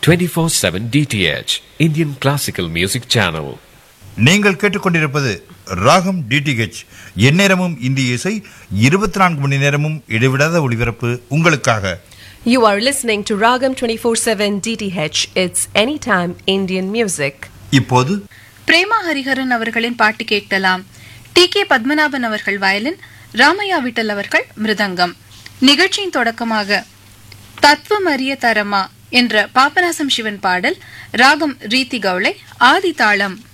24/7 DTH Indian Classical Music Channel. நீங்கள் கேட்டுக்கொண்டிருப்பது ராகம் டிடிஹெச் எந்நேரமும் இந்திய இசை இருபத்தி நான்கு மணி நேரமும் இடைவிடாத ஒளிபரப்பு உங்களுக்காக You are listening to Ragam 24/7 DTH. It's anytime Indian music. இப்போது பிரேமா ஹரிஹரன் அவர்களின் பாட்டு கேட்கலாம் டி கே பத்மநாபன் அவர்கள் வயலின் ராமையா விட்டல் அவர்கள் மிருதங்கம் நிகழ்ச்சியின் தொடக்கமாக தத்துவம் அறிய தரமா என்ற பாபநாசம் சிவன் பாடல் ராகம் ரீதி கவுளை ஆதி தாளம்